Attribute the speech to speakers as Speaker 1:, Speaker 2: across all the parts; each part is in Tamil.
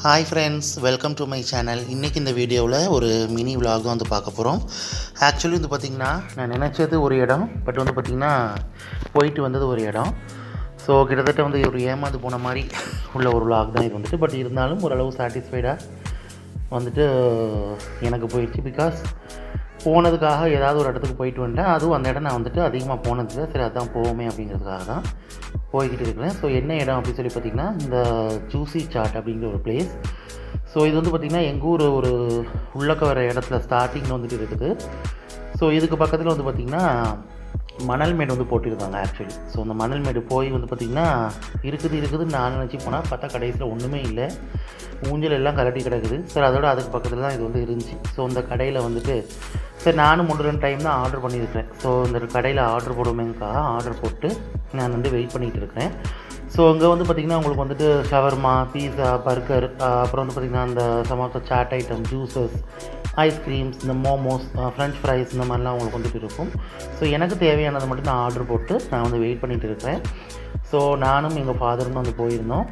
Speaker 1: hi friends welcome to my channel இன்றைக்கி இந்த வீடியோவில் ஒரு மினி vlog தான் வந்து பார்க்க போகிறோம் ஆக்சுவலி வந்து பார்த்திங்கன்னா நான் நினச்சது ஒரு இடம் பட் வந்து பார்த்திங்கன்னா போயிட்டு வந்தது ஒரு இடம் ஸோ கிட்டத்தட்ட வந்து ஒரு ஏமாந்து போன மாதிரி உள்ள ஒரு vlog தான் இது வந்துட்டு பட் இருந்தாலும் ஓரளவு சாட்டிஸ்ஃபைடாக வந்துட்டு எனக்கு போயிடுச்சு பிகாஸ் போனதுக்காக ஏதாவது ஒரு இடத்துக்கு போயிட்டு வந்துட்டேன் அதுவும் அந்த இடம் நான் வந்துட்டு அதிகமாக போனதில்லை சரி அதான் போவோமே அப்படிங்கிறதுக்காக தான் போய்கிட்டு இருக்கிறேன் ஸோ என்ன இடம் அப்படின்னு சொல்லி பார்த்தீங்கன்னா இந்த ஜூசி சாட் அப்படிங்கிற ஒரு பிளேஸ் ஸோ இது வந்து பார்த்திங்கன்னா எங்கள் ஊர் ஒரு உள்ளக்க வர இடத்துல ஸ்டார்டிங்கில் வந்துட்டு இருக்குது ஸோ இதுக்கு பக்கத்தில் வந்து பார்த்திங்கன்னா மணல் மேடு வந்து போட்டிருக்காங்க ஆக்சுவலி ஸோ அந்த மணல் மேடு போய் வந்து பார்த்திங்கன்னா இருக்குது இருக்குதுன்னு நான் நினச்சி போனால் பார்த்தா கடைசியில் ஒன்றுமே இல்லை ஊஞ்சல் எல்லாம் கலட்டி கிடக்குது சார் அதோட அதுக்கு பக்கத்தில் தான் இது வந்து இருந்துச்சு ஸோ இந்த கடையில் வந்துட்டு சார் நானும் ஒன்று ரெண்டு டைம் தான் ஆர்டர் பண்ணியிருக்கிறேன் ஸோ இந்த கடையில் ஆர்டர் போடுமேங்காக ஆர்டர் போட்டு நான் வந்து வெயிட் பண்ணிகிட்டு இருக்கிறேன் ஸோ அங்கே வந்து பார்த்திங்கன்னா உங்களுக்கு வந்துட்டு ஷவர்மா பீஸா பர்கர் அப்புறம் வந்து பார்த்திங்கன்னா அந்த some of the chaat item juices ice creams இந்த மோமோஸ் ஃப்ரெஞ்ச் ஃப்ரைஸ் இந்த மாதிரிலாம் உங்களுக்கு வந்துட்டு இருக்கும் ஸோ எனக்கு தேவையானதை மட்டும் நான் ஆர்டர் போட்டு நான் வந்து வெயிட் பண்ணிகிட்டு இருக்கிறேன் ஸோ நானும் எங்கள் ஃபாதரும் வந்து போயிருந்தோம்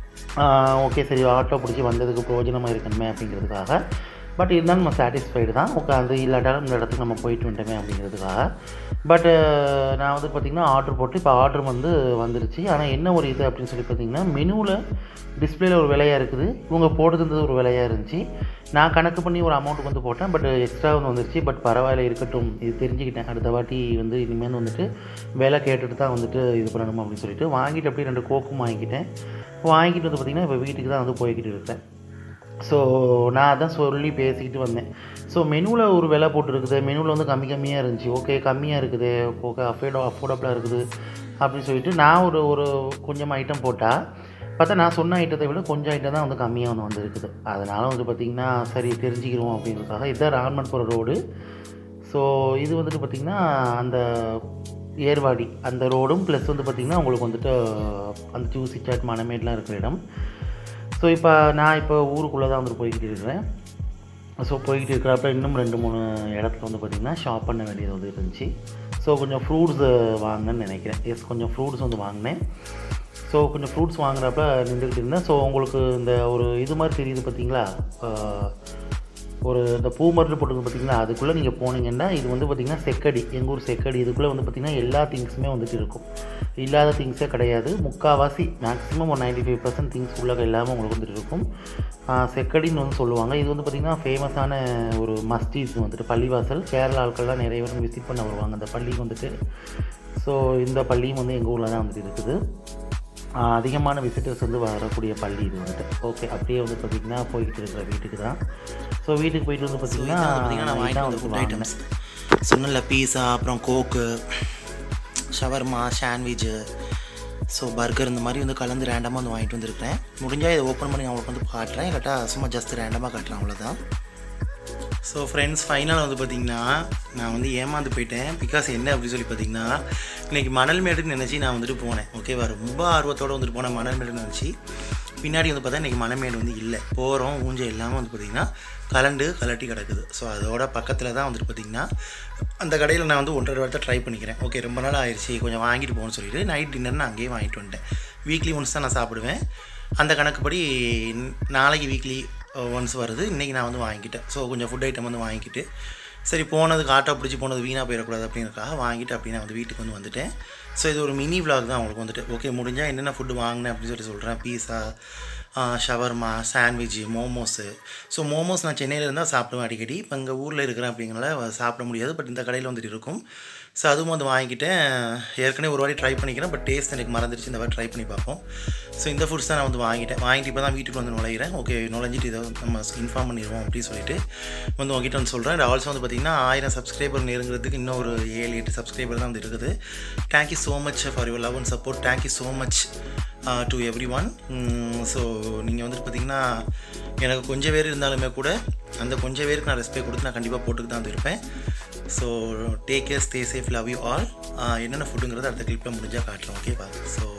Speaker 1: ஓகே சரி ஆட்டோ பிடிச்சி வந்ததுக்கு பிரயோஜனமாக இருக்கணுமே அப்படிங்கிறதுக்காக பட் இருந்தாலும் நம்ம சாட்டிஸ்ஃபைடு தான் உட்காந்து இல்லாட்டாலும் இந்த இடத்துக்கு நம்ம போயிட்டு வந்துட்டோமே அப்படிங்கிறதுக்காக பட்டு நான் வந்து பார்த்திங்கன்னா ஆர்டர் போட்டு இப்போ ஆர்டர் வந்து வந்துருச்சு ஆனால் என்ன ஒரு இது அப்படின்னு சொல்லி பார்த்தீங்கன்னா மெனுவில் டிஸ்பிளேல ஒரு விலையாக இருக்குது இவங்க போட்டுருந்தது ஒரு விலையாக இருந்துச்சு நான் கணக்கு பண்ணி ஒரு அமௌண்ட் வந்து போட்டேன் பட் எக்ஸ்ட்ரா வந்து வந்துருச்சு பட் பரவாயில்ல இருக்கட்டும் இது தெரிஞ்சுக்கிட்டேன் அடுத்த வாட்டி வந்து இனிமேல் வந்துட்டு விலை கேட்டுட்டு தான் வந்துட்டு இது பண்ணணும் அப்படின்னு சொல்லிட்டு வாங்கிட்டு அப்படியே ரெண்டு கோக்கும் வாங்கிக்கிட்டேன் வாங்கிட்டு வந்து பார்த்திங்கன்னா இப்போ வீட்டுக்கு தான் வந்து போய்கிட்டு இருக்கேன் ஸோ நான் அதான் சொல்லி பேசிக்கிட்டு வந்தேன் ஸோ மெனுவில் ஒரு விலை போட்டுருக்குது மெனுவில் வந்து கம்மி கம்மியாக இருந்துச்சு ஓகே கம்மியாக இருக்குது ஓகே அஃபோர்டோ அஃபோர்டபுளாக இருக்குது அப்படின்னு சொல்லிட்டு நான் ஒரு ஒரு கொஞ்சம் ஐட்டம் போட்டால் பார்த்தா நான் சொன்ன ஐட்டத்தை விட கொஞ்சம் ஐட்டம் தான் வந்து கம்மியாக வந்து வந்துருக்குது அதனால் வந்து பார்த்திங்கன்னா சரி தெரிஞ்சுக்கிறோம் அப்படிங்கிறதுக்காக இதுதான் ராமன் போகிற ரோடு ஸோ இது வந்துட்டு பார்த்திங்கன்னா அந்த ஏர்வாடி அந்த ரோடும் ப்ளஸ் வந்து பார்த்திங்கன்னா உங்களுக்கு வந்துட்டு அந்த ஜூசி சாட் மணமேட்லாம் இருக்கிற இடம் ஸோ இப்போ நான் இப்போ ஊருக்குள்ளே தான் வந்துட்டு போய்கிட்டு இருக்கிறேன் ஸோ போய்கிட்டு இருக்கிறப்ப இன்னும் ரெண்டு மூணு இடத்துல வந்து பார்த்திங்கன்னா ஷாப் பண்ண வேண்டியது வந்து இருந்துச்சு ஸோ கொஞ்சம் ஃப்ரூட்ஸ் வாங்கினேன்னு நினைக்கிறேன் எஸ் கொஞ்சம் ஃப்ரூட்ஸ் வந்து வாங்கினேன் ஸோ கொஞ்சம் ஃப்ரூட்ஸ் வாங்குறப்ப நின்றுக்கிட்டு இருந்தேன் ஸோ உங்களுக்கு இந்த ஒரு இது மாதிரி தெரியுது பார்த்தீங்களா ஒரு இந்த பூ மருந்து போட்டுருக்கு பார்த்தீங்களா அதுக்குள்ளே நீங்கள் போனீங்கன்னா இது வந்து பார்த்திங்கன்னா செக்கடி எங்கள் ஊர் செக்கடி இதுக்குள்ளே வந்து பார்த்திங்கன்னா எல்லா திங்ஸுமே வந்துட்டு இருக்கும் இல்லாத திங்ஸே கிடையாது முக்கால்வாசி மேக்ஸிமம் ஒரு நைன்டி ஃபைவ் பர்சன்ட் திங்ஸ் உள்ள எல்லாமே உங்களுக்கு வந்துட்டு இருக்கும் செக்கடின்னு வந்து சொல்லுவாங்க இது வந்து பார்த்திங்கன்னா ஃபேமஸான ஒரு மஸ்டிஸ் வந்துட்டு பள்ளிவாசல் கேரளா ஆட்கள்லாம் நிறைய பேர் விசிட் பண்ண வருவாங்க அந்த பள்ளிக்கு வந்துட்டு ஸோ இந்த பள்ளியும் வந்து எங்கள் ஊரில் தான் வந்துட்டு இருக்குது அதிகமான விசிட்டர்ஸ் வந்து வரக்கூடிய பள்ளி இது வந்துட்டு ஓகே அப்படியே வந்து பார்த்திங்கன்னா போய்கிட்டு இருக்கிற வீட்டுக்கு தான் ஸோ வீட்டுக்கு போயிட்டு வந்து பார்த்திங்கன்னா
Speaker 2: நான் வாங்கிட்டு வந்த ஃபுட் ஐட்டம்ஸ் சொன்னல பீஸா அப்புறம் coke shawarma sandwich so burger இந்த மாதிரி வந்து கலந்து ரேண்டமாக வந்து வாங்கிட்டு வந்திருக்கிறேன் முடிஞ்சால் இதை ஓப்பன் பண்ணி அவங்களுக்கு வந்து காட்டுறேன் இல்லாட்டா சும்மா ஜஸ்ட் ரேண்டமாக காட்டுறேன் அவ்வளோதான் ஸோ ஃப்ரெண்ட்ஸ் ஃபைனல் வந்து பார்த்திங்கன்னா நான் வந்து ஏமாந்து போயிட்டேன் பிகாஸ் என்ன அப்படின்னு சொல்லி பார்த்தீங்கன்னா இன்றைக்கி மணல் மேடுன்னு நினச்சி நான் வந்துட்டு போனேன் ஓகேவா ரொம்ப ஆர்வத்தோடு வந்துட்டு போனேன் மணல் மேடுன்னு நினச்சி பின்னாடி வந்து பார்த்தா இன்றைக்கி மணமேடு வந்து இல்லை போகிறோம் ஊஞ்சல் எல்லாமே வந்து பார்த்திங்கன்னா கலண்டு கலட்டி கிடக்குது ஸோ அதோட பக்கத்தில் தான் வந்துட்டு பார்த்திங்கன்னா அந்த கடையில் நான் வந்து ஒன்றரை வாரத்தை ட்ரை பண்ணிக்கிறேன் ஓகே ரொம்ப நாள் ஆயிடுச்சு கொஞ்சம் வாங்கிட்டு போகணும்னு சொல்லிட்டு நைட் டின்னர் நான் அங்கேயே வாங்கிட்டு வந்துட்டேன் வீக்லி ஒன்ஸ் தான் நான் சாப்பிடுவேன் அந்த கணக்குப்படி நாளைக்கு வீக்லி ஒன்ஸ் வருது இன்றைக்கி நான் வந்து வாங்கிக்கிட்டேன் ஸோ கொஞ்சம் ஃபுட் ஐட்டம் வந்து வாங்கிக்கிட்டு சரி போனதுக்கு ஆட்டோ பிடிச்சி போனது வீணாக போயிடக்கூடாது அப்படிங்கிறக்காக வாங்கிட்டு அப்படி நான் வந்து வீட்டுக்கு வந்து வந்துட்டேன் ஸோ இது ஒரு மினி விலாக் தான் உங்களுக்கு வந்துட்டு ஓகே முடிஞ்சால் என்னென்ன ஃபுட்டு வாங்கினேன் அப்படின்னு சொல்லி சொல்கிறேன் pizza shawarma sandwich momos so momos நான் சென்னையில் இருந்தால் சாப்பிடுவேன் அடிக்கடி இப்போ இங்கே ஊரில் இருக்கிறேன் அப்படிங்கிறனால சாப்பிட முடியாது பட் இந்த கடையில் வந்துட்டு இருக்கும் ஸோ அதுவும் வந்து வாங்கிக்கிட்டேன் ஏற்கனவே ஒரு வாட்டி ட்ரை பண்ணிக்கிறேன் பட் டேஸ்ட் எனக்கு மறந்துடுச்சு இந்த வாட்டி ட்ரை பண்ணி பார்ப்போம் ஸோ இந்த ஃபுட்ஸ் தான் நான் வந்து வாங்கிட்டேன் வாங்கிட்டு இப்போ தான் வீட்டுக்கு வந்து நுழையிறேன் ஓகே நுழைஞ்சிட்டு இதை நம்ம இன்ஃபார்ம் பண்ணிடுவோம் அப்படின்னு சொல்லிட்டு வந்து உங்ககிட்ட வந்து சொல்கிறேன் ஆல்சோ வந்து பார்த்திங்கன்னா ஆயிரம் சப்ஸ்கிரைபர் நெருங்கிறதுக்கு இன்னும் ஒரு ஏழு எட்டு சப்ஸ்கிரைபர் தான் வந்து இருக்குது thank you so much for your love and support thank you so much to everyone so நீங்கள் வந்துட்டு பார்த்திங்கன்னா எனக்கு கொஞ்சம் பேர் இருந்தாலுமே கூட அந்த கொஞ்சம் பேருக்கு நான் ரெஸ்பெக்ட் கொடுத்து நான் கண்டிப்பாக போட்டுக்கு தான் இருப்பேன் so take care stay safe love you all என்னென்ன ஃபுட்டுங்கிறது அடுத்த கிளிப்பில் முடிஞ்சால் காட்டுறோம் ஓகேவா ஸோ